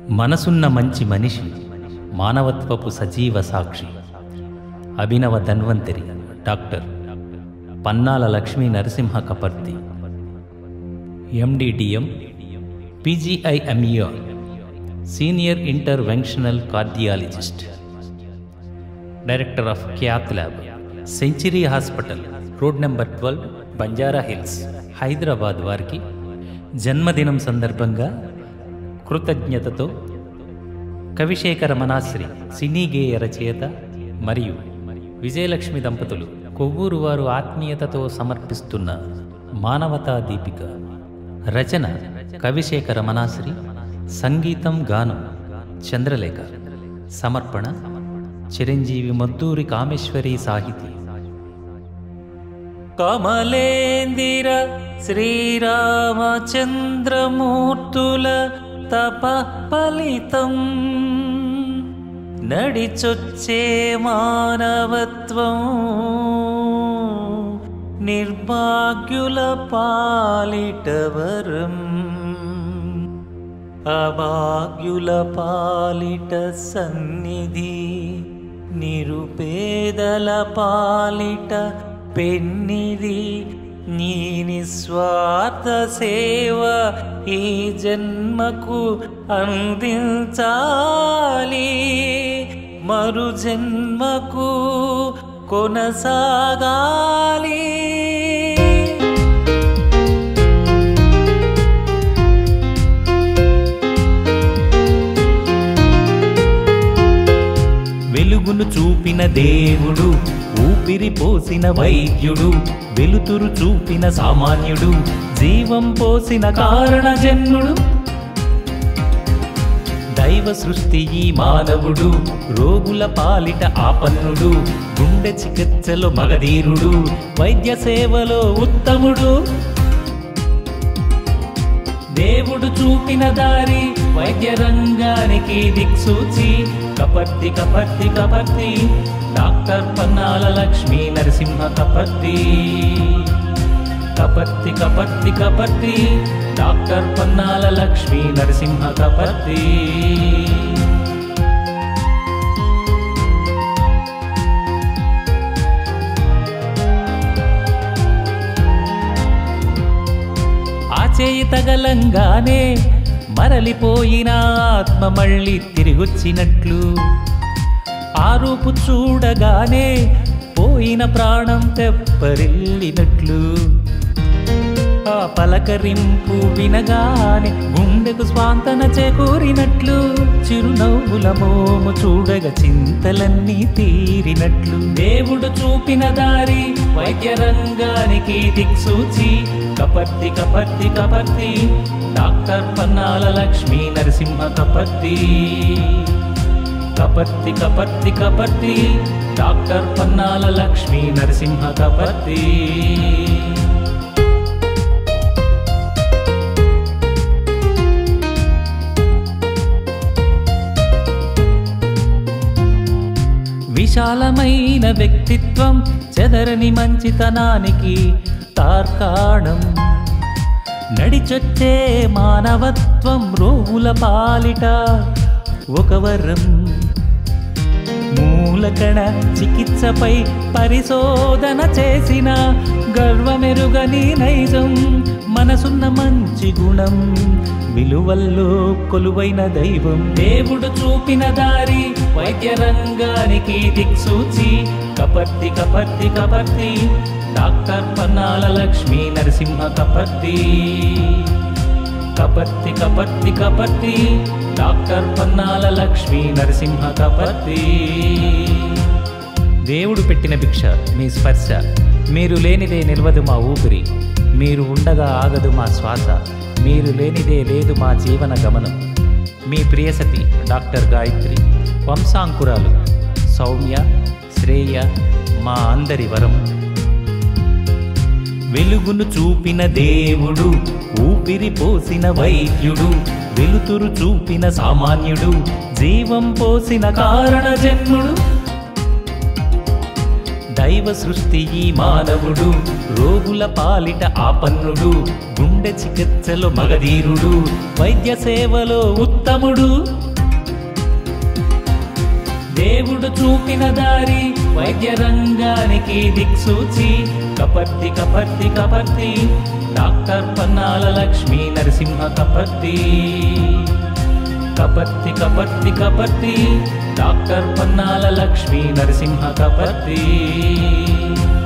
మనసున్న మంచి మనిషి మానవత్వపు సజీవ సాక్షి అభినవ ధన్వంతరి doctor Pannala Lakshmi Narasimha Kaparthi MD DM PGIMER senior interventional cardiologist director of cath lab century hospital road number twelve Banjara Hills Hyderabad వారికి జన్మదినం సందర్భంగా కృతజ్ఞతతో కవిశేఖర మనాశ్రీ సినీ గేయ రచయిత మరియు విజయలక్ష్మి దంపతులు కొవ్వూరు వారు ఆత్మీయతతో సమర్పిస్తున్న మానవతా దీపిక రచన కవిశేఖర మనాశ్రీ సంగీతం గానం చంద్రలేఖ సమర్పణ చిరంజీవి మద్దూరి కామేశ్వరి సాహితీ కమలేందిర శ్రీరామచంద్రమూర్తుల తప ఫలితం నడిచొచ్చే మానవత్వం నిర్భాగ్యుల పాలిటవరం అభాగ్యుల పాలిట సన్నిధి నిరుపేదల పాలిట పెన్నిది నీ నిస్వార్థ సేవ ఈ జన్మకు అందించాలి మరు జన్మకు కొనసాగాలి వెలుగును చూపిన దేవుడు ఊపిరి పోసిన వైద్యుడు వెలుతురు చూపిన సామాన్యుడు జీవం పోసిన కారణ జన్ముడు దైవ సృష్టి ఈ మానవుడు రోగుల పాలిట ఆపన్నుడు గుండె చికిత్సలో మగధీరుడు వైద్య సేవలో ఉత్తముడు దేవుడు చూపిన దారి వైద్య రంగానికి దిక్సూచి కపర్తి కపర్తి కపర్తి డాక్టర్ పన్నాల లక్ష్మీ నరసింహ కపర్తి కపర్తి కపర్తి కపర్తి డాక్టర్ పన్నాల లక్ష్మీ నరసింహ కపర్తి ఆ చేయి తగలంగానే మరలిపోయిన ఆత్మ మళ్ళీ తిరిగొచ్చినట్లు ఆ రూపు చూడగానే పోయిన ప్రాణం తెప్పరిల్లినట్లు ఆ పలకరింపు వినగానే గుండెకు స్వాంతన చేకూరినట్లు చిరునవ్వుల మోము చూడగా చింతలన్నీ తీరినట్లు దేవుడు చూపిన దారి వైద్య రంగానికి దిక్సూచి కపర్తి కపర్తి కపర్తి డాక్టర్ పన్నాల లక్ష్మీ నరసింహ కపర్తి కపర్తి కపర్తి కపర్తి డాక్టర్ పన్నాల లక్ష్మీ నరసింహ కపర్తి విశాలమైన వ్యక్తిత్వం చెదరని మంచితనానికి తార్కాణం నడిచొచ్చే మానవత్వం రోగుల పాలిట ఒక వరం మూలకణ చికిత్సపై పరిశోధన చేసిన గర్వమెరుగని నైజం మనసున్న మంచి గుణం విలువల్లో కొలువైన దైవం దేవుడు చూపిన దారి వైద్య రంగానికి దిక్సూచి కపర్తి కపర్తి కపర్తి డాక్టర్ పన్నాల లక్ష్మీ నరసింహ కపర్తి కపర్తి కపర్తి కపర్తి డాక్టర్ పన్నాల లక్ష్మీ నరసింహ కపర్తి దేవుడు పెట్టిన భిక్ష మీ స్పర్శ మీరు లేనిదే నిలవదు మా ఊపిరి మీరు ఉండగా ఆగదు మా శ్వాస మీరు లేనిదే లేదు మా జీవన గమనం మీ ప్రియసతి డాక్టర్ గాయత్రి వంశాంకురాలు సౌమ్య శ్రేయ మా అందరి వరం వెలుగును చూపిన దేవుడు ఊపిరి పోసిన వైద్యుడు వెలుతురు చూపిన సామాన్యుడు జీవం పోసిన కారణ జన్ముడు దైవ సృష్టి ఈ మానవుడు రోగుల పాలిట ఆపన్నుడు గుండె చికిత్సలో మగధీరుడు వైద్య సేవలో ఉత్తముడు దేవుడు చూపిన దారి వైద్య రంగానికి దిక్సూచి కపర్తి కపర్తి కపర్తి డాక్టర్ పన్నాల లక్ష్మీ నరసింహ కపర్తి కపర్తి కపర్తి కపర్తి డాక్టర్ పన్నాల లక్ష్మీ నరసింహ కపర్తి